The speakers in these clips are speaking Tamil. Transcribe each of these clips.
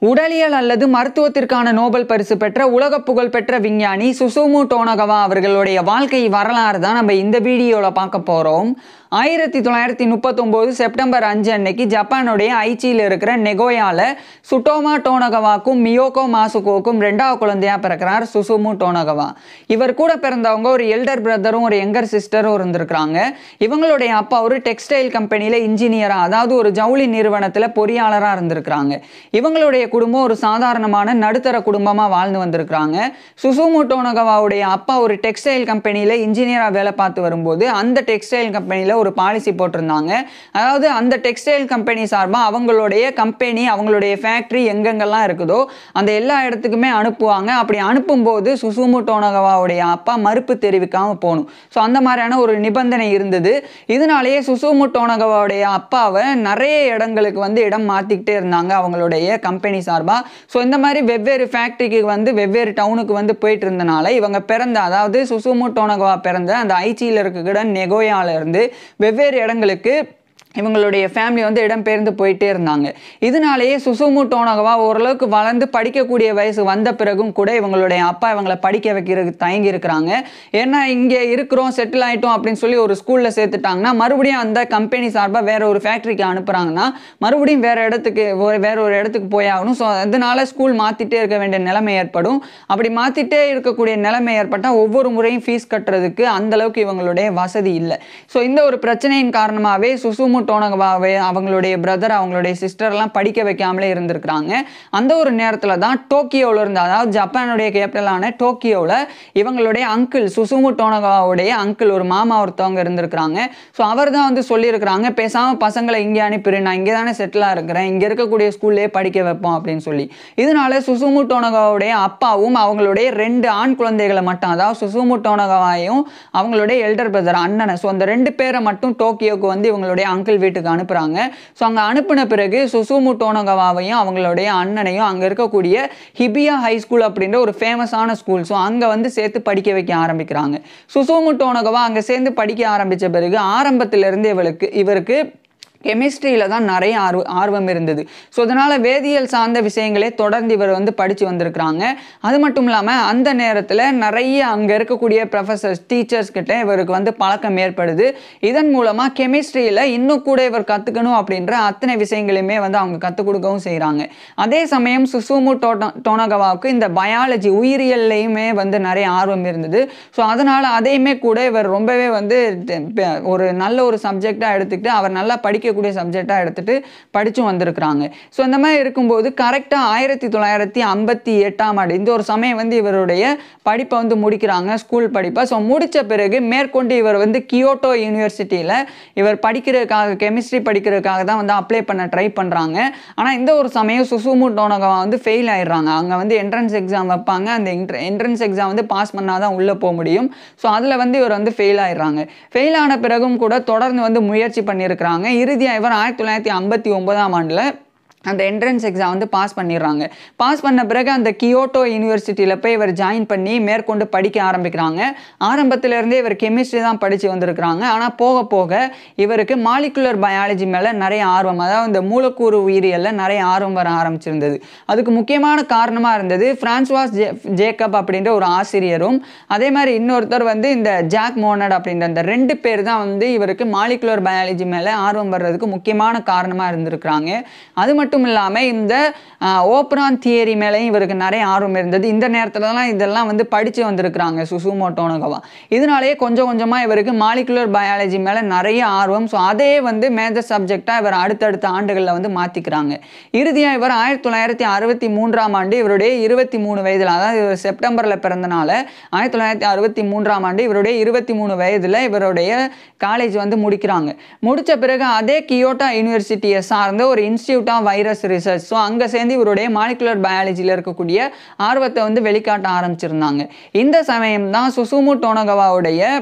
உடலியல் அல்லது மருத்துவத்திற்கான நோபல் பரிசு பெற்ற உலக புகழ்பெற்ற விஞ்ஞானி சுசுமு டோனகவா அவர்களுடைய வாழ்க்கை வரலாறு தான் நம்ம இந்த வீடியோவில் பார்க்க போகிறோம் ஆயிரத்தி தொள்ளாயிரத்தி முப்பத்தொம்போது செப்டம்பர் அஞ்சு அன்னைக்கு ஜப்பானுடைய ஐச்சியில் இருக்கிற நெகோயால சுட்டோமா டோனகவாக்கும் மியோகோ மாசுகோக்கும் ரெண்டாவது குழந்தையா பிறக்கிறார் சுசுமு டோனகவா இவர் கூட பிறந்தவங்க ஒரு எல்டர் பிரதரும் ஒரு யங்கர் சிஸ்டரும் இருந்திருக்கிறாங்க இவங்களுடைய அப்பா ஒரு டெக்ஸ்டைல் கம்பெனியில் இன்ஜினியராக அதாவது ஒரு ஜவுளி நிறுவனத்தில் பொறியாளராக இருந்திருக்கிறாங்க இவங்களுடைய குடும்பம் ஒரு சாதாரணமான நடுத்தர குடும்பமாக வாழ்ந்து வந்திருக்கிறாங்க சுசுமு டோனகவாவுடைய அப்பா ஒரு டெக்ஸ்டைல் கம்பெனியில் இன்ஜினியராக வேலை பார்த்து வரும்போது அந்த டெக்ஸ்டைல் கம்பெனியில் ஒரு பாலிசி போட்டிருந்தாங்க அதாவது அந்த டெக்ஸ்டைல் கம்பெனி சார்பாக அவங்களுடைய கம்பெனி அவங்களுடைய ஃபேக்ட்ரி எங்கெங்கெல்லாம் இருக்குதோ அந்த எல்லா இடத்துக்குமே அனுப்புவாங்க அப்படி அனுப்பும்போது சுசுமு டோனகவாவுடைய அப்பா மறுப்பு தெரிவிக்காமல் போகணும் ஸோ அந்த மாதிரியான ஒரு நிபந்தனை இருந்தது இதனாலேயே சுசுமு டோனகவாவுடைய அப்பாவை நிறைய இடங்களுக்கு வந்து இடம் மாற்றிக்கிட்டே இருந்தாங்க அவங்களுடைய கம்பெனி சார்பாக ஸோ இந்த மாதிரி வெவ்வேறு ஃபேக்ட்ரிக்கு வந்து வெவ்வேறு டவுனுக்கு வந்து போயிட்டு இருந்தனால இவங்க பிறந்த அதாவது சுசுமு டோனகவா பிறந்த அந்த ஐச்சியில் இருக்கிற நெகோயால இருந்து வெவ்வேறு இடங்களுக்கு இவங்களுடைய ஃபேமிலி வந்து இடம்பெயர்ந்து போயிட்டே இருந்தாங்க இதனாலேயே சுசுமு டோனகவா ஓரளவுக்கு வளர்ந்து படிக்கக்கூடிய வயசு வந்த பிறகும் கூட இவங்களுடைய அப்பா இவங்களை படிக்க வைக்கிறதுக்கு தயங்கி இருக்கிறாங்க ஏன்னா இங்கே இருக்கிறோம் செட்டில் ஆகிட்டோம் அப்படின்னு சொல்லி ஒரு ஸ்கூலில் சேர்த்துட்டாங்கன்னா மறுபடியும் அந்த கம்பெனி சார்பாக வேற ஒரு ஃபேக்ட்ரிக்கு அனுப்புகிறாங்கன்னா மறுபடியும் வேற இடத்துக்கு ஒரு- வேற ஒரு இடத்துக்கு போய் ஆகணும் ஸோ அதனால ஸ்கூல் மாற்றிட்டே இருக்க வேண்டிய நிலைமை ஏற்படும் அப்படி மாற்றிட்டே இருக்கக்கூடிய நிலைமை ஏற்பட்டால் ஒவ்வொரு முறையும் ஃபீஸ் கட்டுறதுக்கு அந்த அளவுக்கு இவங்களுடைய வசதி இல்லை ஸோ இந்த ஒரு பிரச்சனையின் காரணமாகவே சுசுமு டோனகவாவே அவங்களுடைய பிரதர் அவங்களுடைய சிஸ்டர்லாம் படிக்க வைக்காமலே இருந்திருக்கிறாங்க அந்த ஒரு நேரத்தில் தான் டோக்கியோவில் இருந்து அதாவது ஜப்பானுடைய கேபிட்டலான டோக்கியோவில் இவங்களுடைய அங்கிள் சுசுமு டோனகவாவுடைய அங்கிள் ஒரு மாமா ஒருத்தவங்க இருந்திருக்கிறாங்க ஸோ அவர் தான் வந்து சொல்லியிருக்கிறாங்க பேசாமல் பசங்களை இங்கே அனுப்பிடு நான் இங்கே தானே செட்டிலாக இருக்கிறேன் இங்கே இருக்கக்கூடிய ஸ்கூல்லே படிக்க வைப்போம் அப்படின்னு சொல்லி இதனால சுசுமு டோனகாவுடைய அப்பாவும் அவங்களுடைய ரெண்டு ஆண் குழந்தைகளை மட்டும் அதாவது சுசுமு டோனகாவையும் அவங்களுடைய எல்டர் பிரதர் அண்ணனை ஸோ அந்த ரெண்டு பேரை மட்டும் டோக்கியோக்கு வந்து இவங்களுடைய அங்கிள் வீட்டுக்கு அனுப்புகிறாங்க ஸோ அங்கே அனுப்பின பிறகு சுசுமு டோனகவாவையும் அவங்களுடைய அண்ணனையும் அங்கே இருக்கக்கூடிய ஹிபியா ஹை ஸ்கூல் அப்படின்ற ஒரு ஃபேமஸான ஸ்கூல் ஸோ அங்கே வந்து சேர்த்து படிக்க வைக்க ஆரம்பிக்கிறாங்க சுசுமு டோனகவா அங்கே சேர்ந்து படிக்க ஆரம்பித்த பிறகு ஆரம்பத்திலிருந்து இவளுக்கு இவருக்கு கெமிஸ்ட்ரியில் தான் நிறைய ஆர்வ ஆர்வம் இருந்தது ஸோ அதனால் வேதியியல் சார்ந்த விஷயங்களே தொடர்ந்து இவர் வந்து படித்து வந்திருக்கிறாங்க அது மட்டும் இல்லாமல் அந்த நேரத்தில் நிறைய அங்கே இருக்கக்கூடிய ப்ரொஃபஸர்ஸ் டீச்சர்ஸ் கிட்ட இவருக்கு வந்து பழக்கம் ஏற்படுது இதன் மூலமாக கெமிஸ்ட்ரியில் இன்னும் கூட இவர் கற்றுக்கணும் அப்படின்ற அத்தனை விஷயங்களையுமே வந்து அவங்க கற்றுக் கொடுக்கவும் செய்கிறாங்க அதே சமயம் சுசுமு டோட்டோ டோனகவாவுக்கு இந்த பயாலஜி உயிரியல்லையுமே வந்து நிறைய ஆர்வம் இருந்தது ஸோ அதனால் அதையுமே கூட இவர் ரொம்பவே வந்து த- ப- ஒரு நல்ல ஒரு சப்ஜெக்டாக எடுத்துக்கிட்டு அவர் நல்லா படிக்கக்கூடிய சப்ஜெக்டாக எடுத்துட்டு படிச்சும் வந்திருக்கிறாங்க ஸோ இந்த மாதிரி இருக்கும்போது கரெக்டாக ஆயிரத்தி தொள்ளாயிரத்தி ஐம்பத்தி எட்டாம் ஆண்டு இந்த ஒரு சமயம் வந்து இவருடைய படிப்பை வந்து முடிக்கிறாங்க ஸ்கூல் படிப்பை ஸோ முடித்த பிறகு மேற்கொண்டு இவர் வந்து கியோட்டோ யூனிவர்சிட்டியில் இவர் படிக்கிறதுக்காக கெமிஸ்ட்ரி படிக்கிறதுக்காக தான் வந்து அப்ளை பண்ண ட்ரை பண்ணுறாங்க ஆனால் இந்த ஒரு சமயம் சுசுமு டோனகவா வந்து ஃபெயில் ஆயிடுறாங்க அங்கே வந்து என்ட்ரன்ஸ் எக்ஸாம் வைப்பாங்க அந்த என்ட்ரன்ஸ் எக்ஸாம் வந்து பாஸ் பண்ணால் தான் உள்ளே போக முடியும் ஸோ அதில் வந்து இவர் வந்து ஃபெயில் ஆயிடுறாங்க ஃபெயில் ஆன பிறகும் கூட தொடர்ந்து வந்து முயற்சி பண்ணியிருக்கிறாங்க இறுதியாக இவர் ஆயிரத்தி தொள்ளாயிரத்தி ஐம்பத்தி ஒன்பதாம் ஆண்டில் அந்த என்ட்ரன்ஸ் எக்ஸாம் வந்து பாஸ் பண்ணிடுறாங்க பாஸ் பண்ண பிறகு அந்த கியோட்டோ யூனிவர்சிட்டியில் போய் இவர் ஜாயின் பண்ணி மேற்கொண்டு படிக்க ஆரம்பிக்கிறாங்க ஆரம்பத்திலேருந்தே இவர் கெமிஸ்ட்ரி தான் படித்து வந்திருக்கிறாங்க ஆனால் போக போக இவருக்கு மாலிகுலர் பயாலஜி மேலே நிறைய ஆர்வம் அதாவது இந்த மூலக்கூறு உயிரியலில் நிறைய ஆர்வம் வர ஆரம்பிச்சிருந்தது அதுக்கு முக்கியமான காரணமாக இருந்தது பிரான்சுவாஸ் ஜே ஜேக்கப் அப்படின்ற ஒரு ஆசிரியரும் அதே மாதிரி இன்னொருத்தர் வந்து இந்த ஜாக் மோனட் அப்படின்ற அந்த ரெண்டு பேர் தான் வந்து இவருக்கு மாலிகுலர் பயாலஜி மேலே ஆர்வம் வர்றதுக்கு முக்கியமான காரணமாக இருந்திருக்கிறாங்க அது மட்டும் இல்லாமல் இந்த ஓப்ரான் தியரி மேலேயும் இவருக்கு நிறைய ஆர்வம் இருந்தது இந்த நேரத்தில் தான் இதெல்லாம் வந்து படித்து வந்திருக்கிறாங்க சுசுமோ டோனகவா இதனாலேயே கொஞ்சம் கொஞ்சமாக இவருக்கு மாலிகுலர் பயாலஜி மேலே நிறைய ஆர்வம் ஸோ அதே வந்து மேஜர் சப்ஜெக்டாக இவர் அடுத்தடுத்த ஆண்டுகளில் வந்து மாற்றிக்கிறாங்க இறுதியாக இவர் ஆயிரத்தி தொள்ளாயிரத்தி அறுபத்தி மூன்றாம் ஆண்டு இவருடைய இருபத்தி மூணு வயதில் அதாவது இவர் செப்டம்பரில் பிறந்தனால ஆயிரத்தி தொள்ளாயிரத்தி அறுபத்தி மூன்றாம் ஆண்டு இவருடைய இருபத்தி மூணு வயதில் இவருடைய காலேஜ் வந்து முடிக்கிறாங்க முடித்த பிறகு அதே கியோட்டா யூனிவர்சிட்டியை சார்ந்த ஒரு Institute of Virus Research so அங்கே சேர்ந்து இவருடைய மாலிகுலர் பயாலஜியில் இருக்கக்கூடிய ஆர்வத்தை வந்து வெளிக்காட்ட ஆரம்பிச்சிருந்தாங்க இந்த சமயம் தான் சுசுமு டோனகவாவுடைய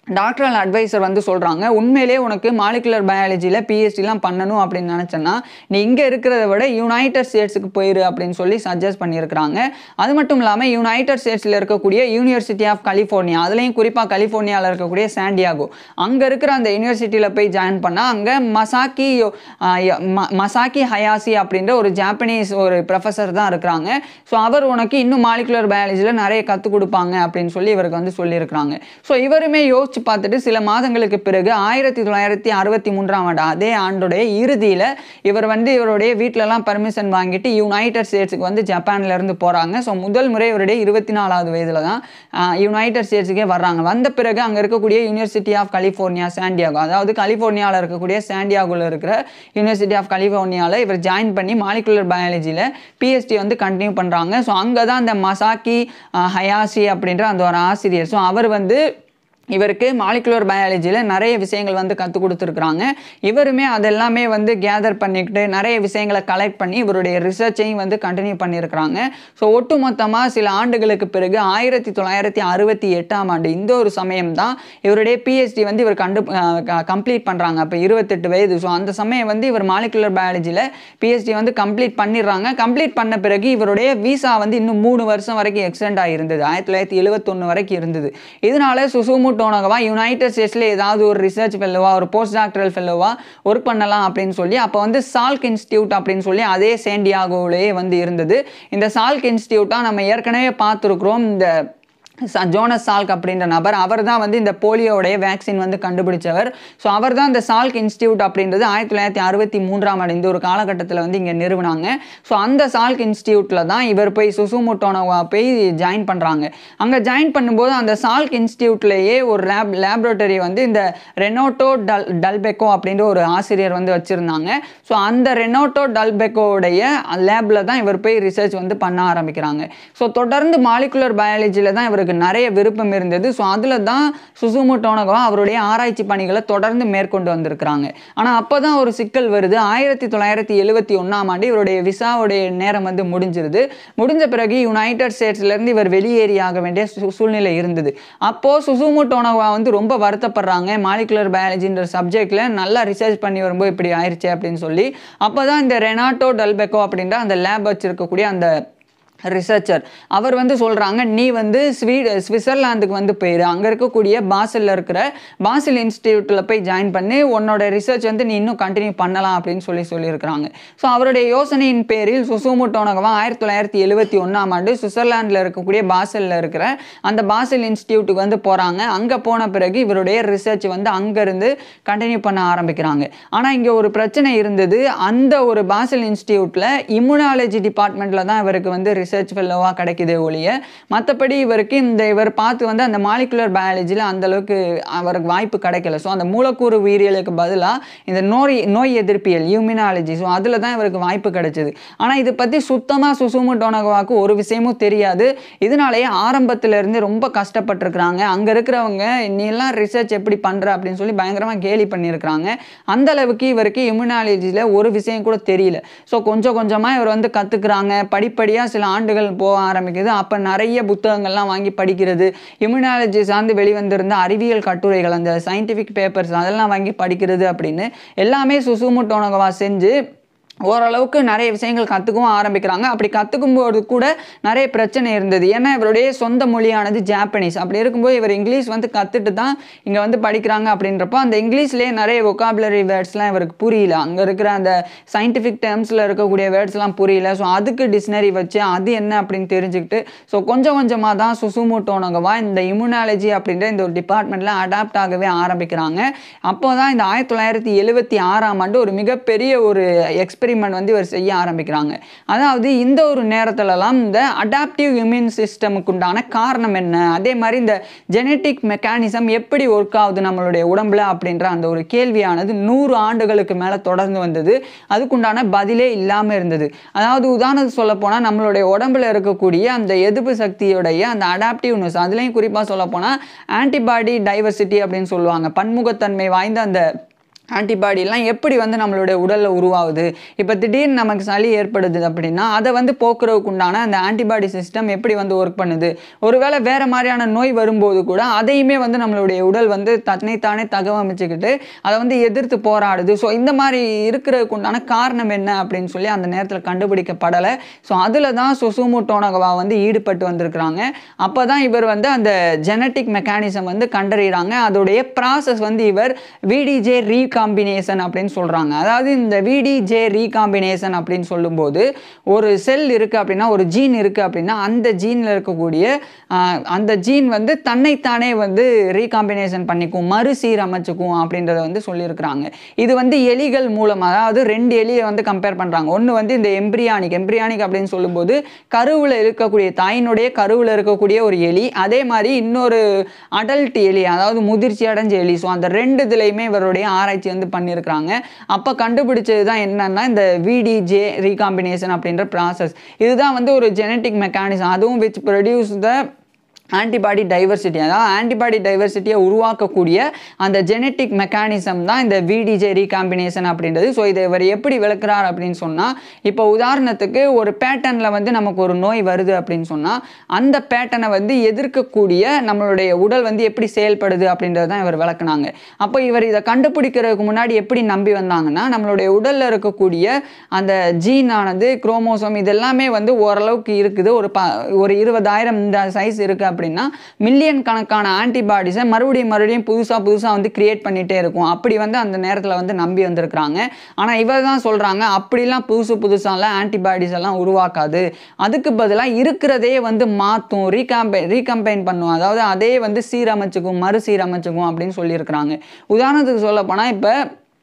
டாக்டரல் அட்வைசர் வந்து சொல்கிறாங்க உண்மையிலே உனக்கு மாலிகுலர் பயாலஜியில் பிஹெச்டிலாம் பண்ணணும் அப்படின்னு நினச்சேன்னா நீ இங்கே இருக்கிறத விட யுனைடெட் ஸ்டேட்ஸுக்கு போயிரு அப்படின்னு சொல்லி சஜஸ்ட் பண்ணியிருக்கிறாங்க அது மட்டும் இல்லாமல் யுனைடெட் ஸ்டேட்ஸில் இருக்கக்கூடிய யூனிவர்சிட்டி ஆஃப் கலிஃபோர்னியா அதுலேயும் குறிப்பாக கலிஃபோர்னியாவில் இருக்கக்கூடிய சாண்டியாகோ அங்கே இருக்கிற அந்த யூனிவர்சிட்டியில் போய் ஜாயின் பண்ணால் அங்கே மசாக்கி மசாக்கி ஹயாசி அப்படின்ற ஒரு ஜாப்பனீஸ் ஒரு ப்ரொஃபஸர் தான் இருக்கிறாங்க ஸோ அவர் உனக்கு இன்னும் மாலிகுலர் பயாலஜியில் நிறைய கற்றுக் கொடுப்பாங்க அப்படின்னு சொல்லி இவருக்கு வந்து சொல்லியிருக்கிறாங்க ஸோ இவருமே யோசிச்சு பார்த்துட்டு சில மாதங்களுக்கு பிறகு ஆயிரத்தி தொள்ளாயிரத்தி அறுபத்தி மூன்றாம் ஆண்டு அதே ஆண்டுடைய இறுதியில் இவர் வந்து இவருடைய வீட்டிலலாம் பர்மிஷன் வாங்கிட்டு யுனைடெட் ஸ்டேட்ஸுக்கு வந்து ஜப்பான்ல இருந்து போகிறாங்க ஸோ முதல் முறை இவருடைய இருபத்தி நாலாவது வயதில் தான் யுனைடெட் ஸ்டேட்ஸுக்கே வர்றாங்க வந்த பிறகு அங்கே இருக்கக்கூடிய யூனிவர்சிட்டி ஆஃப் கலிஃபோர்னியா சாண்டியாகோ அதாவது கலிஃபோர்னியாவில் இருக்கக்கூடிய சாண்டியாகோவில் இருக்கிற யூனிவர்சிட்டி ஆஃப் கலிஃபோர்னியாவில் இவர் ஜாயின் பண்ணி மாலிகுலர் பயாலஜியில் பிஹெச்டி வந்து கண்டினியூ பண்ணுறாங்க ஸோ அங்கே தான் அந்த மசாக்கி அஹ், ஹயாசி அப்படின்ற அந்த ஒரு ஆசிரியர் ஸோ அவர் வந்து இவருக்கு மாலிகுலர் பயாலஜியில் நிறைய விஷயங்கள் வந்து கற்றுக் கொடுத்துருக்குறாங்க இவருமே அதெல்லாமே வந்து கேதர் பண்ணிக்கிட்டு நிறைய விஷயங்களை கலெக்ட் பண்ணி இவருடைய ரிசர்ச்சையும் வந்து கண்டினியூ பண்ணியிருக்கிறாங்க ஸோ ஒட்டுமொத்தமாக சில ஆண்டுகளுக்கு பிறகு ஆயிரத்தி தொள்ளாயிரத்தி அறுபத்தி எட்டாம் ஆண்டு இந்த ஒரு சமயம் தான் இவருடைய பிஹெச்டி வந்து இவர் கண்டு கம்ப்ளீட் பண்ணுறாங்க அப்போ இருபத்தெட்டு வயது ஸோ அந்த சமயம் வந்து இவர் மாலிகுலர் பயாலஜியில் பிஹெச்டி வந்து கம்ப்ளீட் பண்ணிடுறாங்க கம்ப்ளீட் பண்ண பிறகு இவருடைய விசா வந்து இன்னும் மூணு வருஷம் வரைக்கும் எக்ஸ்டெண்ட் ஆகிருந்தது ஆயிரத்தி தொள்ளாயிரத்தி எழுபத்தொன்று வரைக்கும் இருந்தது இதனால சுசுமு டோனகவா யுனைடெட் ஸ்டேட்ஸில் ஏதாவது ஒரு ரிசர்ச் ஃபெல்லோவா ஒரு போஸ்ட் டாக்டரல் ஃபெல்லோவா ஒர்க் பண்ணலாம் அப்படின்னு சொல்லி அப்போ வந்து சால்க் இன்ஸ்டியூட் அப்படின்னு சொல்லி அதே சேண்டியாகோவிலேயே வந்து இருந்தது இந்த சால்க் இன்ஸ்டியூட்டாக நம்ம ஏற்கனவே பார்த்துருக்குறோம் இந்த ச- ஜோனஸ் சால்க் அப்படின்ற நபர் அவர் தான் வந்து இந்த போலியோடைய வேக்சின் வந்து கண்டுபிடிச்சவர் ஸோ அவர் தான் இந்த சால்க் இன்ஸ்டியூட் அப்படின்றது ஆயிரத்தி தொள்ளாயிரத்தி அறுபத்தி மூன்றாம் ஆண்டு இந்த ஒரு காலகட்டத்தில் வந்து இங்கே நிறுவனாங்க ஸோ அந்த சால்க் இன்ஸ்டியூட்டில் தான் இவர் போய் சுசுமுட்டோனோவா போய் ஜாயின் பண்ணுறாங்க அங்கே ஜாயின் பண்ணும்போது அந்த சால்க் இன்ஸ்டியூட்லேயே ஒரு லேப் லேபரேட்டரி வந்து இந்த ரெனோட்டோ டல் டல்பெக்கோ அப்படின்ற ஒரு ஆசிரியர் வந்து வச்சுருந்தாங்க ஸோ அந்த ரெனோட்டோ டல்பெக்கோடைய லேபில் தான் இவர் போய் ரிசர்ச் வந்து பண்ண ஆரம்பிக்கிறாங்க ஸோ தொடர்ந்து மாலிகுலர் பயாலஜியில் தான் இவருக்கு நிறைய விருப்பம் இருந்தது ஸோ அதில் தான் சுசுமு டோனகவா அவருடைய ஆராய்ச்சி பணிகளை தொடர்ந்து மேற்கொண்டு வந்திருக்கிறாங்க ஆனால் அப்போ தான் ஒரு சிக்கல் வருது ஆயிரத்தி தொள்ளாயிரத்தி எழுபத்தி ஒன்றாம் ஆண்டு இவருடைய விசாவுடைய நேரம் வந்து முடிஞ்சிருது முடிஞ்ச பிறகு யுனைடெட் ஸ்டேட்ஸ்லேருந்து இவர் வெளியேறியாக வேண்டிய சூ- சூழ்நிலை இருந்தது அப்போது சுசுமு டோனகவா வந்து ரொம்ப வருத்தப்படுறாங்க மாலிகுலர் பயாலஜின்ற சப்ஜெக்டில் நல்லா ரிசர்ச் பண்ணி வரும்போது இப்படி ஆயிடுச்சு அப்படின்னு சொல்லி அப்போ தான் இந்த ரெனாட்டோ டல்பெக்கோ அப்படின்ற அந்த லேப் வச்சிருக்கக்கூடிய அந்த ரிசர்ச்சர் அவர் வந்து சொல்கிறாங்க நீ வந்து ஸ்வீடு சுவிட்சர்லாந்துக்கு வந்து போயிரு அங்கே இருக்கக்கூடிய பாசிலில் இருக்கிற பாசில் இன்ஸ்டியூட்டில் போய் ஜாயின் பண்ணி உன்னோட ரிசர்ச் வந்து நீ இன்னும் கண்டினியூ பண்ணலாம் அப்படின்னு சொல்லி சொல்லியிருக்கிறாங்க ஸோ அவருடைய யோசனையின் பேரில் சுசுமு டோனகவா ஆயிரத்தி தொள்ளாயிரத்தி எழுபத்தி ஒன்றாம் ஆண்டு சுவிட்சர்லாந்தில் இருக்கக்கூடிய பாசிலில் இருக்கிற அந்த பாசில் இன்ஸ்டியூட்டுக்கு வந்து போகிறாங்க அங்கே போன பிறகு இவருடைய ரிசர்ச் வந்து அங்கேருந்து கண்டினியூ பண்ண ஆரம்பிக்கிறாங்க ஆனால் இங்கே ஒரு பிரச்சனை இருந்தது அந்த ஒரு பாசில் இன்ஸ்டியூட்டில் இம்யூனாலஜி டிபார்ட்மெண்ட்டில் தான் இவருக்கு வந்து ரிசர்ச் ஃபெல்லோவாக கிடைக்குதே ஒழிய மற்றபடி இவருக்கு இந்த இவர் பார்த்து வந்து அந்த மாலிகுலர் பயாலஜியில் அந்த அளவுக்கு அவருக்கு வாய்ப்பு கிடைக்கல ஸோ அந்த மூலக்கூறு உயிரியலுக்கு பதிலாக இந்த நோய் நோய் எதிர்ப்பியல் இம்யூனாலஜி ஸோ அதில் தான் இவருக்கு வாய்ப்பு கிடைச்சது ஆனால் இதை பற்றி சுத்தமாக சுசுமு டோனகவாக்கு ஒரு விஷயமும் தெரியாது இதனாலேயே ஆரம்பத்துல இருந்து ரொம்ப கஷ்டப்பட்டிருக்கிறாங்க அங்கே இருக்கிறவங்க நீ எல்லாம் ரிசர்ச் எப்படி பண்ணுற அப்படின்னு சொல்லி பயங்கரமாக கேலி பண்ணியிருக்கிறாங்க அந்த அளவுக்கு இவருக்கு இம்யூனாலஜியில் ஒரு விஷயம் கூட தெரியல ஸோ கொஞ்சம் கொஞ்சமாக இவர் வந்து கற்றுக்குறாங்க படிப்படியாக சில ஆண்டுகள் போக ஆரம்பிக்குது அப்போ நிறைய புத்தகங்கள்லாம் வாங்கி படிக்கிறது இம்யூனாலஜி சார்ந்து வெளிவந்திருந்த அறிவியல் கட்டுரைகள் அந்த சயின்டிஃபிக் பேப்பர்ஸ் அதெல்லாம் வாங்கி படிக்கிறது அப்படின்னு எல்லாமே சுசுமு டோனகவா செஞ்சு ஓரளவுக்கு நிறைய விஷயங்கள் கற்றுக்கவும் ஆரம்பிக்கிறாங்க அப்படி கற்றுக்கும்போது கூட நிறைய பிரச்சனை இருந்தது ஏன்னா இவருடைய சொந்த மொழியானது ஜாப்பனீஸ் அப்படி இருக்கும்போது இவர் இங்கிலீஷ் வந்து கற்றுட்டு தான் இங்கே வந்து படிக்கிறாங்க அப்படின்றப்போ அந்த இங்கிலீஷ்லேயே நிறைய ஒகாபுலரி வேர்ட்ஸ்லாம் இவருக்கு புரியல அங்கே இருக்கிற அந்த சயின்டிஃபிக் டேர்ம்ஸில் இருக்கக்கூடிய வேர்ட்ஸ்லாம் புரியல ஸோ அதுக்கு டிக்ஷனரி வச்சு அது என்ன அப்படின்னு தெரிஞ்சுக்கிட்டு ஸோ கொஞ்சம் கொஞ்சமாக தான் சுசுமு டோனகவா இந்த இம்யூனாலஜி அப்படின்ற இந்த ஒரு டிபார்ட்மெண்ட்டில் அடாப்ட் ஆகவே ஆரம்பிக்கிறாங்க அப்போ தான் இந்த ஆயிரத்தி தொள்ளாயிரத்தி எழுபத்தி ஆறாம் ஆண்டு ஒரு மிகப்பெரிய ஒரு எக்ஸ்பெரிமெண்ட் வந்து இவர் செய்ய ஆரம்பிக்கிறாங்க அதாவது இந்த ஒரு நேரத்துலலாம் இந்த அடாப்டிவ் இம்யூன் சிஸ்டமுக்கு உண்டான காரணம் என்ன அதே மாதிரி இந்த ஜெனட்டிக் மெக்கானிசம் எப்படி ஒர்க் ஆகுது நம்மளுடைய உடம்புல அப்படின்ற அந்த ஒரு கேள்வியானது நூறு ஆண்டுகளுக்கு மேலே தொடர்ந்து வந்தது அதுக்குண்டான பதிலே இல்லாமல் இருந்தது அதாவது உதாரணத்துக்கு சொல்ல போனால் நம்மளுடைய உடம்புல இருக்கக்கூடிய அந்த எதிர்ப்பு சக்தியுடைய அந்த அடாப்டிவ்னஸ் அதுலேயும் குறிப்பாக சொல்ல போனால் ஆன்டிபாடி டைவர்சிட்டி அப்படின்னு சொல்லுவாங்க பன்முகத்தன்மை வாய்ந்த அந்த ஆன்டிபாடிலாம் எப்படி வந்து நம்மளுடைய உடலில் உருவாகுது இப்போ திடீர்னு நமக்கு சளி ஏற்படுது அப்படின்னா அதை வந்து போக்குறதுக்கு உண்டான அந்த ஆன்டிபாடி சிஸ்டம் எப்படி வந்து ஒர்க் பண்ணுது ஒருவேளை வேறு மாதிரியான நோய் வரும்போது கூட அதையுமே வந்து நம்மளுடைய உடல் வந்து தன்னைத்தானே தகவமைச்சுக்கிட்டு அதை வந்து எதிர்த்து போராடுது ஸோ இந்த மாதிரி இருக்கிறதுக்கு உண்டான காரணம் என்ன அப்படின்னு சொல்லி அந்த நேரத்தில் கண்டுபிடிக்கப்படலை ஸோ அதில் தான் சுசுமு டோனகவா வந்து ஈடுபட்டு வந்திருக்கிறாங்க அப்போ தான் இவர் வந்து அந்த ஜெனட்டிக் மெக்கானிசம் வந்து கண்டறிகிறாங்க அதோடைய ப்ராசஸ் வந்து இவர் விடிஜே ரீகாம்பினேஷன் அப்படின்னு சொல்கிறாங்க அதாவது இந்த விடிஜே ரீகாம்பினேஷன் அப்படின்னு சொல்லும்போது ஒரு செல் இருக்குது அப்படின்னா ஒரு ஜீன் இருக்குது அப்படின்னா அந்த ஜீனில் இருக்கக்கூடிய ஆஹ், அந்த ஜீன் வந்து தன்னைத்தானே வந்து ரீகாம்பினேஷன் பண்ணிக்கும் மறுசீரமைச்சுக்கும் அப்படின்றத வந்து சொல்லியிருக்கிறாங்க இது வந்து எலிகள் மூலம் அதாவது ரெண்டு எலியை வந்து கம்பேர் பண்ணுறாங்க ஒன்று வந்து இந்த எம்பிரியானிக் எம்பிரியானிக் அப்படின்னு சொல்லும்போது கருவில் இருக்கக்கூடிய தாயினுடைய கருவில் இருக்கக்கூடிய ஒரு எலி அதே மாதிரி இன்னொரு அடல்ட் எலி அதாவது முதிர்ச்சி அடைஞ்ச எலி ஸோ அந்த ரெண்டு இதுலையுமே இவருடைய ஆராய்ச்சி வந்து பண்ணியிருக்கிறாங்க அப்போ கண்டுபிடிச்சது தான் என்னன்னா இந்த விடிஜே ரீகாம்பினேஷன் அப்படின்ற ப்ராசஸ் இதுதான் வந்து ஒரு ஜெனட்டிக் மெக்கானிசம் அதுவும் which produce the antibody diversity அதாவது ஆன்டிபாடி டைவர்சிட்டியை உருவாக்கக்கூடிய அந்த ஜெனட்டிக் மெக்கானிசம் தான் இந்த விடிஜே ரீகாம்பினேஷன் அப்படின்றது ஸோ இதை இவர் எப்படி விளக்குறார் அப்படின்னு சொன்னால் இப்போ உதாரணத்துக்கு ஒரு பேட்டர்னில் வந்து நமக்கு ஒரு நோய் வருது அப்படின்னு சொன்னால் அந்த பேட்டர்னை வந்து எதிர்க்கக்கூடிய நம்மளுடைய உடல் வந்து எப்படி செயல்படுது அப்படின்றது தான் இவர் விளக்குனாங்க அப்போ இவர் இதை கண்டுபிடிக்கிறதுக்கு முன்னாடி எப்படி நம்பி வந்தாங்கன்னா நம்மளுடைய உடலில் இருக்கக்கூடிய அந்த ஜீனானது குரோமோசோம் இதெல்லாமே வந்து ஓரளவுக்கு இருக்குது ஒரு ப ஒரு இருபதாயிரம் இந்த சைஸ் இருக்குது அப்படின்னா மில்லியன் கணக்கான ஆன்டிபாடிஸை மறுபடியும் மறுபடியும் புதுசாக புதுசாக வந்து கிரியேட் பண்ணிகிட்டே இருக்கும் அப்படி வந்து அந்த நேரத்தில் வந்து நம்பி வந்திருக்கிறாங்க ஆனால் இவர் தான் சொல்கிறாங்க அப்படிலாம் புதுசு புதுசாலாம் ஆன்டிபாடிஸ் எல்லாம் உருவாக்காது அதுக்கு பதிலாக இருக்கிறதே வந்து மாற்றும் ரீகாம்பை ரீகம்பைன் பண்ணும் அதாவது அதே வந்து சீரமைச்சுக்கும் மறுசீரமைச்சுக்கும் அப்படின்னு சொல்லியிருக்கிறாங்க உதாரணத்துக்கு சொல்ல போனால் இப்போ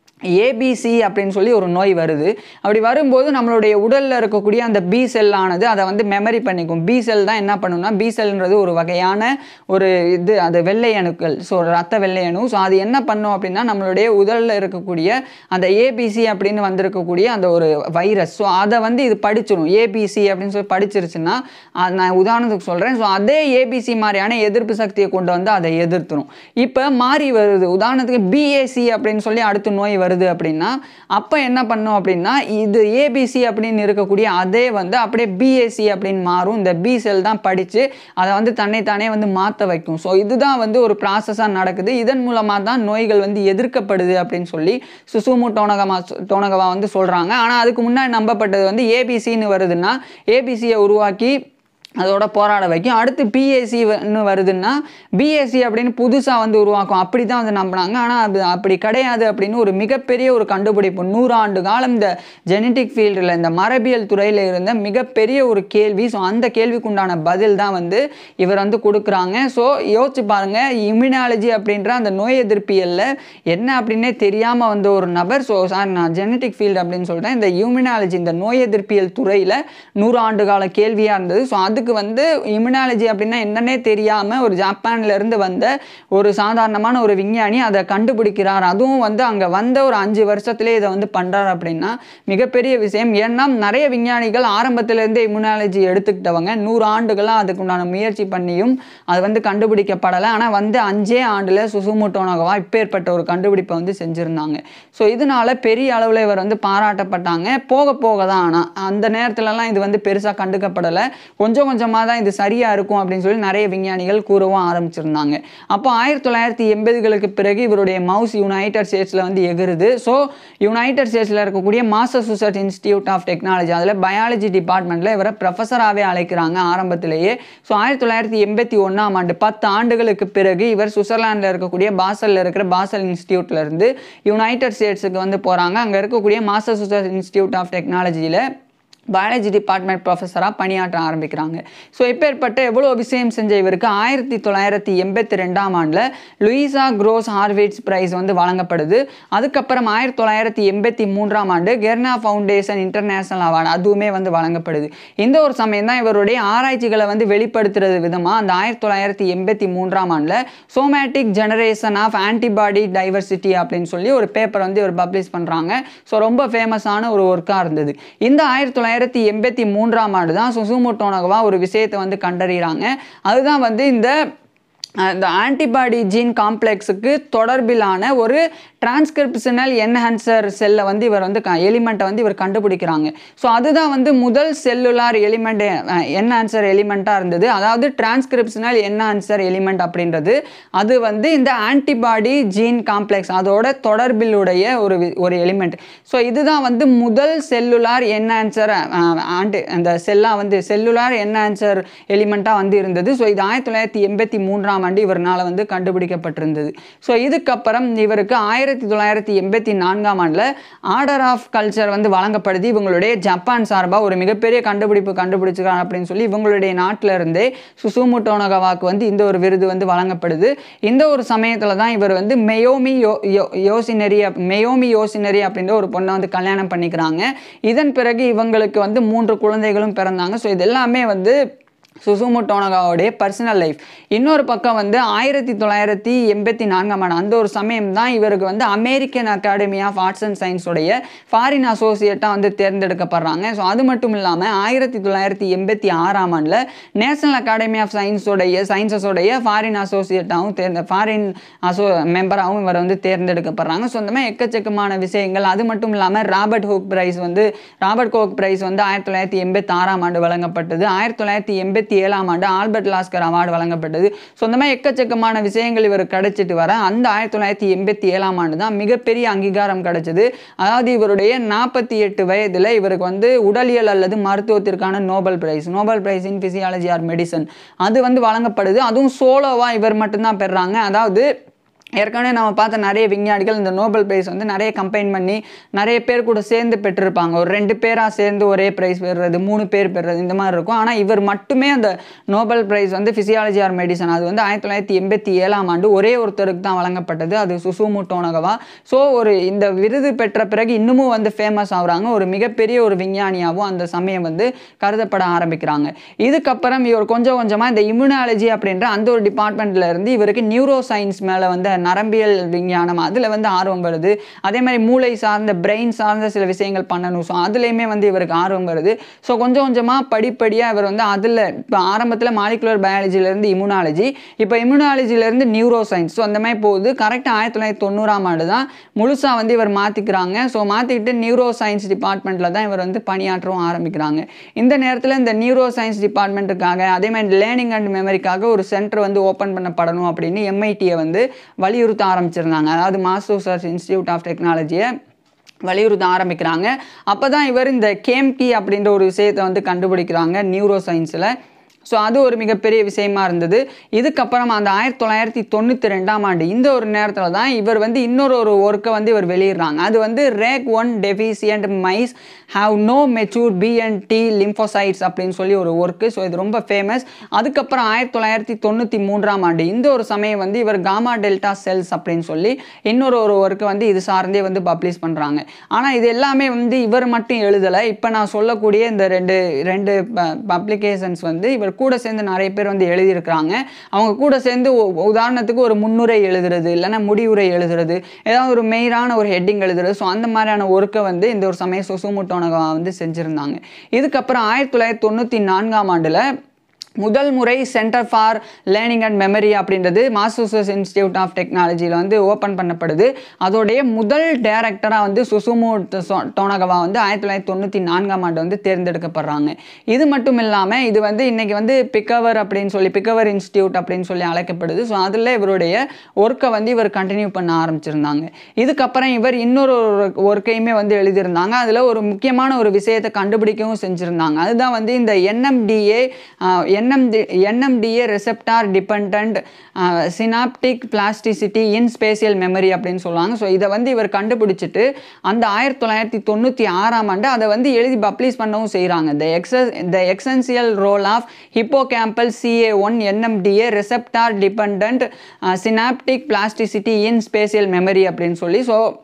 ஏபிசி அப்படின்னு சொல்லி ஒரு நோய் வருது அப்படி வரும்போது நம்மளுடைய உடலில் இருக்கக்கூடிய அந்த பி செல்லானது அதை வந்து மெமரி பண்ணிக்கும் பி செல் தான் என்ன பண்ணுன்னா பி செல்ன்றது ஒரு வகையான ஒரு இது அது வெள்ளை அணுக்கள் ஸோ ரத்த வெள்ளை அணு ஸோ அது என்ன பண்ணும் அப்படின்னா நம்மளுடைய உடலில் இருக்கக்கூடிய அந்த ஏபிசி அப்படின்னு வந்திருக்கக்கூடிய அந்த ஒரு வைரஸ் ஸோ அதை வந்து இது படிச்சிடும் ஏபிசி அப்படின்னு சொல்லி படிச்சிருச்சுன்னா அது நான் உதாரணத்துக்கு சொல்கிறேன் ஸோ அதே ஏபிசி மாதிரியான எதிர்ப்பு சக்தியை கொண்டு வந்து அதை எதிர்த்துரும் இப்போ மாறி வருது உதாரணத்துக்கு பிஏசி அப்படின்னு சொல்லி அடுத்த நோய் வருது அப்படின்னா அப்போ என்ன பண்ணும் அப்படின்னா இது ஏபிசி அப்படின்னு இருக்கக்கூடிய அதே வந்து அப்படியே பிஏசி அப்படின்னு மாறும் இந்த பி செல் தான் படித்து அதை வந்து தன்னைத்தானே வந்து மாற்ற வைக்கும் ஸோ இதுதான் வந்து ஒரு ப்ராசஸாக நடக்குது இதன் மூலமாக தான் நோய்கள் வந்து எதிர்க்கப்படுது அப்படின்னு சொல்லி சுசுமு டோனகமா டோனகவா வந்து சொல்கிறாங்க ஆனால் அதுக்கு முன்னாடி நம்பப்பட்டது வந்து ஏபிசின்னு வருதுன்னா ஏபிசியை உருவாக்கி அதோட போராட வைக்கும் அடுத்து பிஎஸ்சி வருதுன்னா பிஎஸ்சி அப்படின்னு புதுசாக வந்து உருவாக்கும் அப்படி தான் வந்து நம்பினாங்க ஆனால் அது அப்படி கிடையாது அப்படின்னு ஒரு மிகப்பெரிய ஒரு கண்டுபிடிப்பு நூறாண்டு காலம் இந்த ஜெனட்டிக் ஃபீல்டில் இந்த மரபியல் துறையில் இருந்த மிகப்பெரிய ஒரு கேள்வி ஸோ அந்த கேள்விக்குண்டான பதில் தான் வந்து இவர் வந்து கொடுக்குறாங்க ஸோ யோசிச்சு பாருங்கள் இம்யூனாலஜி அப்படின்ற அந்த நோய் எதிர்ப்பியலில் என்ன அப்படின்னே தெரியாமல் வந்த ஒரு நபர் ஸோ சார் நான் ஜெனட்டிக் ஃபீல்டு அப்படின்னு சொல்லிட்டேன் இந்த இம்யூனாலஜி இந்த நோய் எதிர்ப்பியல் துறையில் நூறு ஆண்டு கால கேள்வியாக இருந்தது ஸோ அதுக்கு வந்து இம்யூனாலஜி அப்படின்னா என்னன்னே தெரியாமல் ஒரு ஜப்பான்ல இருந்து வந்த ஒரு சாதாரணமான ஒரு விஞ்ஞானி அதை கண்டுபிடிக்கிறார் அதுவும் வந்து அங்கே வந்த ஒரு அஞ்சு வருஷத்துலேயே இதை வந்து பண்ணுறாரு அப்படின்னா மிகப்பெரிய விஷயம் ஏன்னா நிறைய விஞ்ஞானிகள் ஆரம்பத்திலேருந்தே இம்யூனாலஜி எடுத்துக்கிட்டவங்க நூறு ஆண்டுகளாக அதுக்கு உண்டான முயற்சி பண்ணியும் அது வந்து கண்டுபிடிக்கப்படலை ஆனால் வந்து அஞ்சே ஆண்டில் சுசுமுட்டோனகவா இப்பேற்பட்ட ஒரு கண்டுபிடிப்பை வந்து செஞ்சுருந்தாங்க ஸோ இதனால பெரிய அளவில் இவர் வந்து பாராட்டப்பட்டாங்க போக போக தான் ஆனால் அந்த நேரத்துலலாம் இது வந்து பெருசாக கண்டுக்கப்படலை கொஞ்சம் கொஞ்சமாக தான் இது சரியாக இருக்கும் அப்படின்னு சொல்லி நிறைய விஞ்ஞானிகள் கூறவும் ஆரம்பிச்சிருந்தாங்க அப்போ ஆயிரத்தி தொள்ளாயிரத்தி எண்பதுகளுக்கு பிறகு இவருடைய மவுஸ் யுனைடெட் ஸ்டேட்ஸில் வந்து எகுருது ஸோ யுனைடெட் ஸ்டேட்ஸில் இருக்கக்கூடிய மாசசூசட் இன்ஸ்டியூட் ஆஃப் டெக்னாலஜி அதில் பயாலஜி டிபார்ட்மெண்ட்டில் இவரை ப்ரொஃபஸராகவே அழைக்கிறாங்க ஆரம்பத்திலேயே ஸோ ஆயிரத்தி தொள்ளாயிரத்தி எண்பத்தி ஒன்றாம் ஆண்டு பத்து ஆண்டுகளுக்கு பிறகு இவர் சுவிட்சர்லாண்டில் இருக்கக்கூடிய பாசலில் இருக்கிற பாசல் இன்ஸ்டியூட்ல இருந்து யுனைடெட் ஸ்டேட்ஸுக்கு வந்து போகிறாங்க அங்கே இருக்கக்கூடிய மாசசூசட் இன்ஸ்டியூட் ஆஃப் டெக்னாலஜியில் பயாலஜி டிபார்ட்மெண்ட் ப்ரொஃபஸராக பணியாற்ற ஆரம்பிக்கிறாங்க ஸோ இப்பேற்பட்ட எவ்வளோ விஷயம் செஞ்ச இவருக்கு ஆயிரத்தி தொள்ளாயிரத்தி எண்பத்தி ரெண்டாம் ஆண்டில் லூயிசா க்ரோஸ் ஹார்வேட்ஸ் பிரைஸ் வந்து வழங்கப்படுது அதுக்கப்புறம் ஆயிரத்தி தொள்ளாயிரத்தி எண்பத்தி மூன்றாம் ஆண்டு கெர்னா ஃபவுண்டேஷன் இன்டர்நேஷனல் அவார்டு அதுவுமே வந்து வழங்கப்படுது இந்த ஒரு சமயம் தான் இவருடைய ஆராய்ச்சிகளை வந்து வெளிப்படுத்துறது விதமாக அந்த ஆயிரத்தி தொள்ளாயிரத்தி எண்பத்தி மூன்றாம் ஆண்டில் somatic generation of antibody diversity அப்படின்னு சொல்லி ஒரு பேப்பர் வந்து இவர் பப்ளிஷ் பண்ணுறாங்க ஸோ ரொம்ப ஃபேமஸான ஒரு ஒர்க்காக இருந்தது இந்த ஆயிரத்தி தொள்ளாயிரத்தி எண்பத்தி மூன்றாம் ஆண்டு தான் சுசுமோட்டோனகவா ஒரு விஷயத்தை வந்து கண்டறிகிறாங்க அதுதான் வந்து இந்த இந்த ஆன்டிபாடி ஜீன் காம்ப்ளெக்ஸுக்கு தொடர்பிலான ஒரு டிரான்ஸ்கிரிப்ஷனல் என்ஹான்சர் செல்லை வந்து இவர் வந்து எலிமெண்ட்டை வந்து இவர் கண்டுபிடிக்கிறாங்க ஸோ அதுதான் வந்து முதல் செல்லுலார் எலிமெண்ட் என்ஹான்சர் எலிமெண்ட்டாக இருந்தது அதாவது டிரான்ஸ்கிரிப்ஷனல் என்ஹான்சர் எலிமெண்ட் அப்படின்றது அது வந்து இந்த ஆன்டிபாடி ஜீன் காம்ப்ளெக்ஸ் அதோட தொடர்பிலுடைய ஒரு வி- ஒரு எலிமெண்ட் ஸோ இதுதான் வந்து முதல் செல்லுலார் என்ஹான்சர் ஆன்டி அந்த செல்லாக வந்து செல்லுலார் என்ஹான்சர் எலிமெண்ட்டாக வந்து இருந்தது ஸோ இது ஆயிரத்தி தொள்ளாயிரத்தி எண்பத்தி மூன்றாம் ஆண்டு இவர்னால் வந்து கண்டுபிடிக்கப்பட்டிருந்தது ஸோ இதுக்கப்புறம் இவருக்கு ஆயிரத்தி தொள்ளாயிரத்தி எண்பத்தி நான்காம் ஆண்டில் ஆர்டர் ஆஃப் கல்ச்சர் வந்து வழங்கப்படுது இவங்களுடைய ஜப்பான் சார்பாக ஒரு மிகப்பெரிய கண்டுபிடிப்பு கண்டுபிடிச்சிருக்காங்க அப்படின்னு சொல்லி இவங்களுடைய நாட்டில் இருந்தே சுசுமு டோனகவாக்கு வந்து இந்த ஒரு விருது வந்து வழங்கப்படுது இந்த ஒரு சமயத்தில் தான் இவர் வந்து மெயோமி யோ யோ- யோசினரி அப்- மெயோமி யோசினரி அப்படின்ற ஒரு பொண்ணை வந்து கல்யாணம் பண்ணிக்கிறாங்க இதன் பிறகு இவங்களுக்கு வந்து மூன்று குழந்தைகளும் பிறந்தாங்க ஸோ இது எல்லாமே வந்து சுசுமு டோனகாவுடைய பர்சனல் லைஃப் இன்னொரு பக்கம் வந்து ஆயிரத்தி தொள்ளாயிரத்தி எண்பத்தி நான்காம் ஆண்டு அந்த ஒரு சமயம் தான் இவருக்கு வந்து American Academy of Arts and சயின்ஸோடைய ஃபாரின் அசோசியேட்டாக வந்து தேர்ந்தெடுக்கப்படுறாங்க ஸோ அது மட்டும் இல்லாமல் ஆயிரத்தி தொள்ளாயிரத்தி எண்பத்தி ஆறாம் ஆண்டில் நேஷனல் அகாடமி ஆஃப் சயின்ஸோடைய சயின்சஸோடைய ஃபாரின் அசோசியேட்டாகவும் தேர்ந்த ஃபாரின் அசோ மெம்பராகவும் இவர் வந்து தேர்ந்தெடுக்கப்படுறாங்க ஸோ அந்த மாதிரி எக்கச்சக்கமான விஷயங்கள் அது மட்டும் இல்லாமல் ராபர்ட் ஹூக் பிரைஸ் வந்து ராபர்ட் கோக் பிரைஸ் வந்து ஆயிரத்தி தொள்ளாயிரத்தி எண்பத்தி ஆறாம் ஆண்டு வழங்கப்பட்டது ஆயிரத்தி தொள்ளாயிரத்தி எண்பத்தி ஏழாம் ஆண்டு ஆல்பர்ட் லாஸ்கர் அவார்டு வழங்கப்பட்டது ஸோ அந்த மாதிரி எக்கச்சக்கமான விஷயங்கள் இவர் கிடைச்சிட்டு வர அந்த ஆயிரத்தி தொள்ளாயிரத்தி எண்பத்தி ஏழாம் ஆண்டு தான் மிகப்பெரிய அங்கீகாரம் கிடைச்சது அதாவது இவருடைய நாற்பத்தி எட்டு வயதில் இவருக்கு வந்து உடலியல் அல்லது மருத்துவத்திற்கான Nobel prize Nobel prize in physiology or medicine அது வந்து வழங்கப்படுது அதுவும் சோலோவாக இவர் மட்டும்தான் பெறுறாங்க அதாவது ஏற்கனவே நம்ம பார்த்த நிறைய விஞ்ஞானிகள் இந்த நோபல் பிரைஸ் வந்து நிறைய கம்பைன் பண்ணி நிறைய பேர் கூட சேர்ந்து பெற்றிருப்பாங்க ஒரு ரெண்டு பேராக சேர்ந்து ஒரே ப்ரைஸ் பெறுறது மூணு பேர் பெறுறது இந்த மாதிரி இருக்கும் ஆனால் இவர் மட்டுமே அந்த நோபல் பிரைஸ் வந்து ஃபிசியாலஜி ஆர் மெடிசன் அது வந்து ஆயிரத்தி தொள்ளாயிரத்தி எண்பத்தி ஏழாம் ஆண்டு ஒரே ஒருத்தருக்கு தான் வழங்கப்பட்டது அது சுசுமு டோனகவா ஸோ ஒரு இந்த விருது பெற்ற பிறகு இன்னமும் வந்து ஃபேமஸ் ஆகுறாங்க ஒரு மிகப்பெரிய ஒரு விஞ்ஞானியாகவும் அந்த சமயம் வந்து கருதப்பட ஆரம்பிக்கிறாங்க இதுக்கப்புறம் இவர் கொஞ்சம் கொஞ்சமாக இந்த இம்யூனாலஜி அப்படின்ற அந்த ஒரு டிபார்ட்மெண்ட்ல இருந்து இவருக்கு நியூரோ சயின்ஸ் மேலே வந்து நரம்பியல் விஞ்ஞானம் அதில் வந்து ஆர்வம் வருது அதே மாதிரி மூளை சார்ந்த பிரெயின் சார்ந்த சில விஷயங்கள் பண்ணணும் ஸோ அதுலேயுமே வந்து இவருக்கு ஆர்வம் வருது ஸோ கொஞ்சம் கொஞ்சமாக படிப்படியாக இவர் வந்து அதில் இப்போ ஆரம்பத்தில் மாலிகுலர் பயாலஜிலேருந்து இம்யூனாலஜி இப்போ இம்யூனாலஜிலேருந்து நியூரோ சயின்ஸ் ஸோ அந்த மாதிரி போகுது கரெக்டாக ஆயிரத்தி தொள்ளாயிரத்தி தொண்ணூறாம் ஆண்டு தான் முழுசாக வந்து இவர் மாற்றிக்கிறாங்க ஸோ மாற்றிக்கிட்டு நியூரோ சயின்ஸ் டிபார்ட்மெண்ட்டில் தான் இவர் வந்து பணியாற்றவும் ஆரம்பிக்கிறாங்க இந்த நேரத்தில் இந்த நியூரோ சயின்ஸ் டிபார்ட்மெண்ட்டுக்காக அதே மாதிரி லேர்னிங் அண்ட் மெமரிக்காக ஒரு சென்டர் வந்து ஓப்பன் பண்ணப்படணும் அப்படின்னு எம்ஐடியை வந்து வலியுறுத்த ஆரம்பிச்சிருந்தாங்க அதாவது மாசூசர்ஸ் இன்ஸ்டியூட் ஆஃப் டெக்னாலஜியை வலியுறுத்த ஆரம்பிக்கிறாங்க அப்போ தான் இவர் இந்த கேம்கி அப்படின்ற ஒரு விஷயத்தை வந்து கண்டுபிடிக்கிறாங்க நியூரோ சயின்ஸில் ஸோ அது ஒரு மிகப்பெரிய விஷயமா இருந்தது இதுக்கப்புறம் அந்த ஆயிரத்தி தொள்ளாயிரத்தி தொண்ணூற்றி ரெண்டாம் ஆண்டு இந்த ஒரு நேரத்தில் தான் இவர் வந்து இன்னொரு ஒரு ஒர்க்கை வந்து இவர் வெளியிடுறாங்க அது வந்து RAG one deficient mice have no mature B and T lymphocytes அப்படின்னு சொல்லி ஒரு ஒர்க்கு ஸோ இது ரொம்ப ஃபேமஸ் அதுக்கப்புறம் ஆயிரத்தி தொள்ளாயிரத்தி தொண்ணூற்றி மூன்றாம் ஆண்டு இந்த ஒரு சமயம் வந்து இவர் காமா டெல்டா செல்ஸ் அப்படின்னு சொல்லி இன்னொரு ஒரு ஒர்க்கு வந்து இது சார்ந்தே வந்து பப்ளிஷ் பண்ணுறாங்க ஆனால் இது எல்லாமே வந்து இவர் மட்டும் எழுதலை இப்போ நான் சொல்லக்கூடிய இந்த ரெண்டு ரெண்டு பப்ளிகேஷன்ஸ் வந்து இவர் கூட சேர்ந்து நிறைய பேர் வந்து எழுதியிருக்கிறாங்க அவங்க கூட சேர்ந்து உ- உதாரணத்துக்கு ஒரு முன்னுரை எழுதுறது இல்லைன்னா முடிவுரை எழுதுறது ஏதாவது ஒரு மெயினான ஒரு ஹெட்டிங் எழுதுறது ஸோ அந்த மாதிரியான ஒர்க்கை வந்து இந்த ஒரு சமயம் சுசுமுட்டோனகா வந்து செஞ்சுருந்தாங்க இதுக்கப்புறம் ஆயிரத்தி தொள்ளாயிரத்தி தொண்ணூற்றி நான்காம் ஆண்டில் முதல் முறை centre for learning and memory அப்படின்றது மாசூசஸ் இன்ஸ்டியூட் ஆஃப் டெக்னாலஜியில் வந்து ஓப்பன் பண்ணப்படுது அதோடைய முதல் டைரக்டராக வந்து சுசுமு டோனகவா வந்து ஆயிரத்தி தொள்ளாயிரத்தி தொண்ணூற்றி நான்காம் ஆண்டு வந்து தேர்ந்தெடுக்கப்படுறாங்க இது மட்டும் இல்லாமல் இது வந்து இன்னைக்கு வந்து பிக்கவர் அப்படின்னு சொல்லி பிக்கவர் இன்ஸ்டியூட் அப்படின்னு சொல்லி அழைக்கப்படுது ஸோ அதில் இவருடைய ஒர்க்கை வந்து இவர் கண்டினியூ பண்ண ஆரம்பிச்சிருந்தாங்க இதுக்கப்புறம் இவர் இன்னொரு ஒர்க்கையுமே வந்து எழுதியிருந்தாங்க அதில் ஒரு முக்கியமான ஒரு விஷயத்தை கண்டுபிடிக்கவும் செஞ்சுருந்தாங்க அதுதான் வந்து இந்த NMDA NMD NMDA receptor dependent synaptic plasticity in spatial memory அப்படின்னு சொல்லுவாங்க ஸோ இதை வந்து இவர் கண்டுபிடிச்சிட்டு அந்த ஆயிரத்தி தொள்ளாயிரத்தி தொண்ணூற்றி ஆறாம் ஆண்டு அதை வந்து எழுதி பப்ளிஷ் பண்ணவும் செய்கிறாங்க the excess the essential role of hippocampal CA one NMDA receptor dependent synaptic plasticity in spatial memory அப்படின்னு சொல்லி ஸோ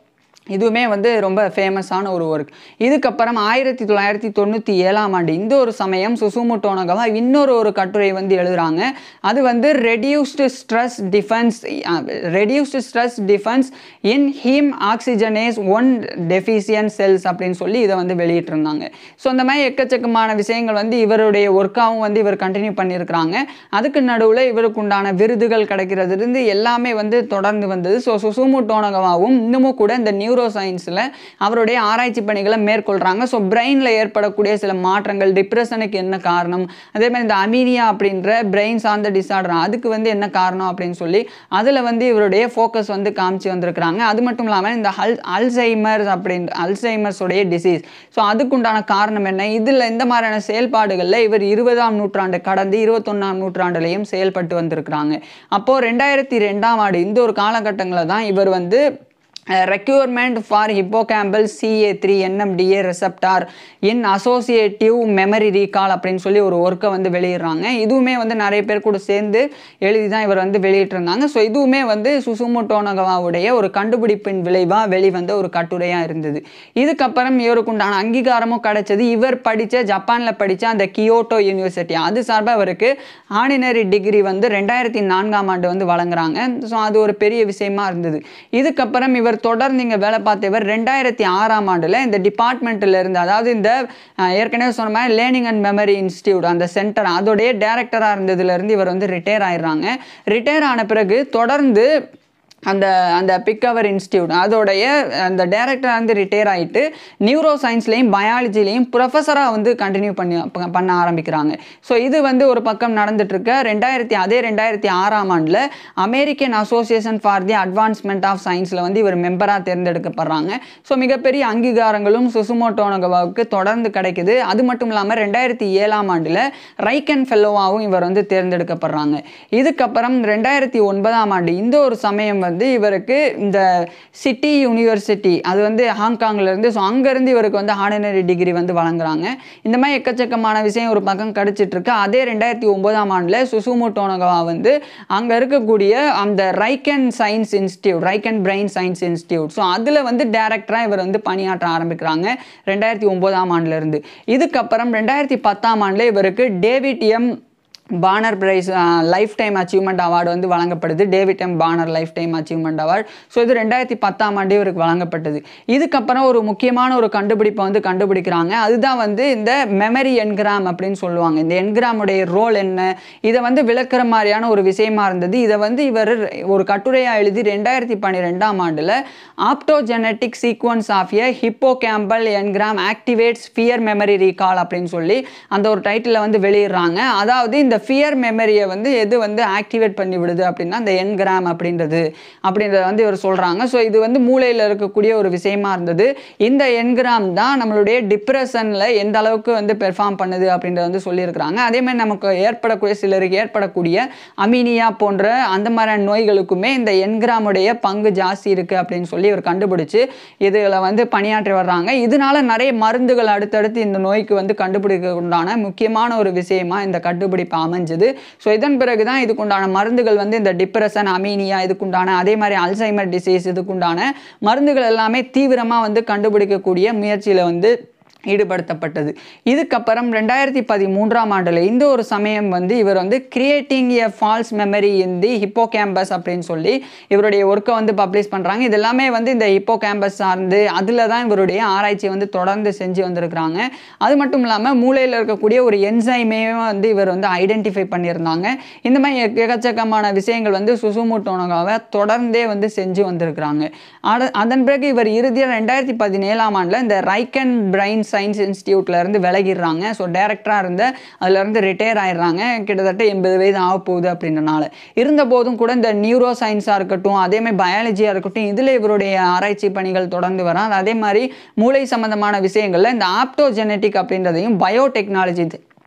இதுவுமே வந்து ரொம்ப ஃபேமஸான ஒரு ஒர்க் இதுக்கப்புறம் ஆயிரத்தி தொள்ளாயிரத்தி தொண்ணூற்றி ஏழாம் ஆண்டு இந்த ஒரு சமயம் சுசுமு டோனகவா இன்னொரு ஒரு கட்டுரை வந்து எழுதுறாங்க அது வந்து reduced stress defence reduced stress defence in heme oxygenase one deficient cells அப்படின்னு சொல்லி இதை வந்து வெளியிட்டிருந்தாங்க ஸோ அந்த மாதிரி எக்கச்சக்கமான விஷயங்கள் வந்து இவருடைய ஒர்க்காகவும் வந்து இவர் கண்டினியூ பண்ணியிருக்கிறாங்க அதுக்கு நடுவில் இவருக்கு உண்டான விருதுகள் கிடைக்கிறதுலேருந்து எல்லாமே வந்து தொடர்ந்து வந்தது ஸோ சுசுமு டோனகவாவும் இன்னமும் கூட இந்த நியூரோ சயின்ஸில் அவருடைய ஆராய்ச்சி பணிகளை மேற்கொள்கிறாங்க ஸோ பிரெயினில் ஏற்படக்கூடிய சில மாற்றங்கள் டிப்ரெஷனுக்கு என்ன காரணம் அதே மாதிரி இந்த அமீனியா அப்படின்ற பிரெயின் சார்ந்த டிசார்டர் அதுக்கு வந்து என்ன காரணம் அப்படின்னு சொல்லி அதில் வந்து இவருடைய ஃபோக்கஸ் வந்து காமிச்சு வந்திருக்கிறாங்க அது மட்டும் இல்லாமல் இந்த அல் அல்சைமர்ஸ் அப்படின்ற அல்சைமர்ஸுடைய டிசீஸ் ஸோ அதுக்குண்டான காரணம் என்ன இதில் இந்த மாதிரியான செயல்பாடுகளில் இவர் இருபதாம் நூற்றாண்டு கடந்து இருபத்தொன்னாம் நூற்றாண்டுலையும் செயல்பட்டு வந்திருக்கிறாங்க அப்போது ரெண்டாயிரத்தி ரெண்டாம் ஆண்டு இந்த ஒரு காலகட்டங்களில் தான் இவர் வந்து requirement for hippocampal CA three NMDA receptor in associative memory recall அப்படின்னு சொல்லி ஒரு ஒர்க்கை வந்து வெளியிடுறாங்க இதுவுமே வந்து நிறைய பேர் கூட சேர்ந்து எழுதி தான் இவர் வந்து வெளியிட்டிருந்தாங்க ஸோ இதுவுமே வந்து சுசுமு டோனகவாவுடைய ஒரு கண்டுபிடிப்பின் விளைவாக வெளிவந்த ஒரு கட்டுரையாக இருந்தது இதுக்கப்புறம் இவருக்கு உண்டான அங்கீகாரமும் கிடைச்சது இவர் படித்த ஜப்பானில் படித்த அந்த கியோட்டோ யூனிவர்சிட்டி அது சார்பாக இவருக்கு ஆர்டினரி டிகிரி வந்து ரெண்டாயிரத்தி நான்காம் ஆண்டு வந்து வழங்குறாங்க ஸோ அது ஒரு பெரிய விஷயமா இருந்தது இதுக்கப்புறம் இவர் தொடர்ந்து இங்கே வேலை பார்த்தவர் ரெண்டாயிரத்தி ஆறாம் ஆண்டில் இந்த டிபார்ட்மெண்ட்டில் இருந்து அதாவது இந்த அஹ், ஏற்கனவே சொன்ன மாதிரி லேர்னிங் அண்ட் மெமரி இன்ஸ்டியூட் அந்த சென்டர் அதோடைய டேரக்டராக இருந்ததுலேருந்து இவர் வந்து ரிட்டையர் ஆயிடுறாங்க ரிட்டையர் ஆன பிறகு தொடர்ந்து அந்த அந்த பிக்கவர் இன்ஸ்டியூட் அதோடைய அந்த டேரக்டராக வந்து ரிட்டையர் ஆகிட்டு நியூரோ சயின்ஸ்லேயும் பயாலஜிலையும் ப்ரொஃபஸராக வந்து கண்டினியூ பண்ணி ப- பண்ண ஆரம்பிக்கிறாங்க ஸோ இது வந்து ஒரு பக்கம் நடந்துட்டு இருக்க ரெண்டாயிரத்தி அதே ரெண்டாயிரத்தி ஆறாம் ஆண்டில் American association for the advancement of சயின்ஸில் வந்து இவர் மெம்பராக தேர்ந்தெடுக்கப்படுறாங்க ஸோ மிகப்பெரிய அங்கீகாரங்களும் சுசுமோட்டோனகவாவுக்கு தொடர்ந்து கிடைக்குது அது மட்டும் இல்லாமல் ரெண்டாயிரத்தி ஏழாம் ஆண்டில் ரைக்கன் ஃபெல்லோவாகவும் இவர் வந்து தேர்ந்தெடுக்கப்படுறாங்க இதுக்கப்புறம் ரெண்டாயிரத்தி ஒன்பதாம் ஆண்டு இந்த ஒரு சமயம் வந்து இவருக்கு இந்த சிட்டி யூனிவர்சிட்டி அது வந்து ஹாங்காங்ல இருந்து ஸோ அங்கேருந்து இவருக்கு வந்து ஆர்டினரி டிகிரி வந்து வழங்குறாங்க இந்த மாதிரி எக்கச்சக்கமான விஷயம் ஒரு பக்கம் கிடைச்சிட்டு இருக்கு அதே ரெண்டாயிரத்தி ஒன்பதாம் ஆண்டில் சுசுமு டோனகவா வந்து அங்கே இருக்கக்கூடிய அந்த RIKEN science institute RIKEN brain science institute so அதில் வந்து டேரக்டராக இவர் வந்து பணியாற்ற ஆரம்பிக்கிறாங்க ரெண்டாயிரத்தி ஒன்பதாம் ஆண்டுலேருந்து இதுக்கப்புறம் ரெண்டாயிரத்தி பத்தாம் ஆண்டில் இவருக்கு David M Bonner prize lifetime achievement award வந்து வழங்கப்படுது David M Bonner lifetime achievement award so இது ரெண்டாயிரத்தி பத்தாம் ஆண்டு இவருக்கு வழங்கப்பட்டது இதுக்கப்புறம் ஒரு முக்கியமான ஒரு கண்டுபிடிப்பை வந்து கண்டுபிடிக்கிறாங்க அதுதான் வந்து இந்த மெமரி என்கிராம் அப்படின்னு சொல்லுவாங்க இந்த என்கிராமுடைய ரோல் என்ன இதை வந்து விளக்குற மாதிரியான ஒரு விஷயமா இருந்தது இதை வந்து இவர் ஒரு கட்டுரையாக எழுதி ரெண்டாயிரத்தி பன்னிரெண்டாம் ஆண்டில் optogenetic sequence of a hippocampal engram activates fear memory recall அப்படின்னு சொல்லி அந்த ஒரு டைட்டிலில் வந்து வெளியிடுறாங்க அதாவது இந்த ஃபியர் மெமரியை வந்து எது வந்து ஆக்டிவேட் பண்ணி விடுது அப்படின்னா இந்த என்கிராம் அப்படின்றது அப்படின்றத வந்து இவர் சொல்கிறாங்க ஸோ இது வந்து மூளையில் இருக்கக்கூடிய ஒரு விஷயமா இருந்தது இந்த என்கிராம் தான் நம்மளுடைய டிப்ரெஷனில் எந்த அளவுக்கு வந்து பெர்ஃபார்ம் பண்ணுது அப்படின்றத வந்து சொல்லியிருக்கிறாங்க அதே மாதிரி நமக்கு ஏற்படக்கூடிய சிலருக்கு ஏற்படக்கூடிய அமீனியா போன்ற அந்த மாதிரியான நோய்களுக்குமே இந்த என்கிராமுடைய பங்கு ஜாஸ்தி இருக்குது அப்படின்னு சொல்லி இவர் கண்டுபிடிச்சு இதில் வந்து பணியாற்றி வர்றாங்க இதனால நிறைய மருந்துகள் அடுத்தடுத்து இந்த நோய்க்கு வந்து கண்டுபிடிக்க உண்டான முக்கியமான ஒரு விஷயமா இந்த கண்டுபிடிப்பு அமைஞ்சது ஸோ இதன் பிறகு தான் இதுக்குண்டான மருந்துகள் வந்து இந்த டிப்ரெஷன் அமீனியா இதுக்குண்டான அதே மாதிரி அல்சைமர் டிசீஸ் இதுக்குண்டான மருந்துகள் எல்லாமே தீவிரமாக வந்து கண்டுபிடிக்கக்கூடிய முயற்சியில் வந்து ஈடுபடுத்தப்பட்டது இதுக்கப்புறம் ரெண்டாயிரத்தி பதிமூன்றாம் ஆண்டில் இந்த ஒரு சமயம் வந்து இவர் வந்து creating a false memory in the hippocampus அப்படின்னு சொல்லி இவருடைய ஒர்க்கை வந்து பப்ளிஷ் பண்ணுறாங்க இது எல்லாமே வந்து இந்த ஹிப்போ கேம்பஸ் சார்ந்து அதில் தான் இவருடைய ஆராய்ச்சி வந்து தொடர்ந்து செஞ்சு வந்திருக்கிறாங்க அது மட்டும் இல்லாமல் மூளையில் இருக்கக்கூடிய ஒரு என்சைமே வந்து இவர் வந்து ஐடென்டிஃபை பண்ணியிருந்தாங்க இந்த மாதிரி எக்க- எக்கச்சக்கமான விஷயங்கள் வந்து சுசுமு டோனோகாவை தொடர்ந்தே வந்து செஞ்சு வந்திருக்கிறாங்க அட- அதன் பிறகு இவர் இறுதியாக ரெண்டாயிரத்தி பதினேழாம் ஆண்டில் இந்த ரைக்கன் பிரைன் சயின்ஸ் இன்ஸ்டியூட்ல இருந்து விலகிடுறாங்க ஸோ டேரக்டராக இருந்து அதுல இருந்து ரிட்டையர் ஆயிடுறாங்க கிட்டத்தட்ட எண்பது வயது ஆக போகுது அப்படின்றனால இருந்த போதும் கூட இந்த நியூரோ சயின்ஸாக இருக்கட்டும் அதே மாதிரி பயாலஜியாக இருக்கட்டும் இதில் இவருடைய ஆராய்ச்சி பணிகள் தொடர்ந்து வராது அதே மாதிரி மூளை சம்பந்தமான விஷயங்கள்ல இந்த ஆப்டோஜெனட்டிக் அப்படின்றதையும் பயோடெக்னாலஜி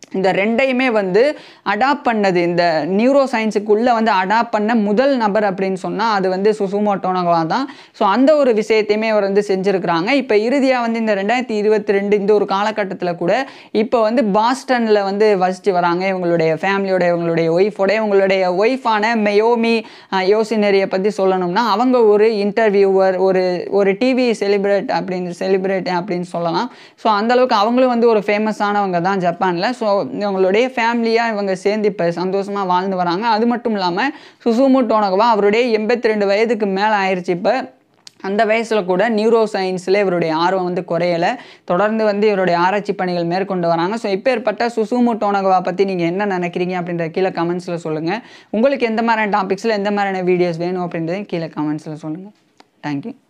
இந்த ரெண்டையுமே வந்து அடாப்ட் பண்ணது இந்த நியூரோ சயின்ஸுக்குள்ளே வந்து அடாப்ட் பண்ண முதல் நபர் அப்படின்னு சொன்னால் அது வந்து சுசுமோ டோனகவா தான் ஸோ அந்த ஒரு விஷயத்தையுமே அவர் வந்து செஞ்சுருக்கிறாங்க இப்போ இறுதியாக வந்து இந்த ரெண்டாயிரத்தி இருபத்தி ரெண்டு இந்த ஒரு காலகட்டத்தில் கூட இப்போ வந்து பாஸ்டனில் வந்து வசித்து வராங்க இவங்களுடைய ஃபேமிலியோட இவங்களுடைய ஒய்ஃபோட இவங்களுடைய ஒய்ஃபான மெயோமி யோசினரியை பற்றி சொல்லணும்னா அவங்க ஒரு இன்டர்வியூவர் ஒரு ஒரு டிவி செலிப்ரேட் அப்படின்னு செலிப்ரேட் அப்படின்னு சொல்லலாம் ஸோ அந்தளவுக்கு அவங்களும் வந்து ஒரு ஃபேமஸானவங்க தான் ஜப்பானில் ஸோ இவங்களுடைய ஃபேமிலியாக இவங்க சேர்ந்து இப்போ சந்தோஷமாக வாழ்ந்து வராங்க அது மட்டும் இல்லாமல் சுசுமு டோனகவா அவருடைய எண்பத்தி ரெண்டு வயதுக்கு மேலே ஆயிடுச்சு இப்போ அந்த வயசில் கூட நியூரோ சயின்ஸில் இவருடைய ஆர்வம் வந்து குறையலை தொடர்ந்து வந்து இவருடைய ஆராய்ச்சி பணிகள் மேற்கொண்டு வராங்க ஸோ இப்போ ஏற்பட்ட சுசுமு டோனகவா பற்றி நீங்கள் என்ன நினைக்கிறீங்க அப்படின்ற கீழே கமெண்ட்ஸில் சொல்லுங்கள் உங்களுக்கு எந்த மாதிரியான டாபிக்ஸில் எந்த மாதிரியான வீடியோஸ் வேணும் அப்படின்றதையும் கீழே கமெண்ட்ஸில் சொல்லுங்கள் தேங்க்யூ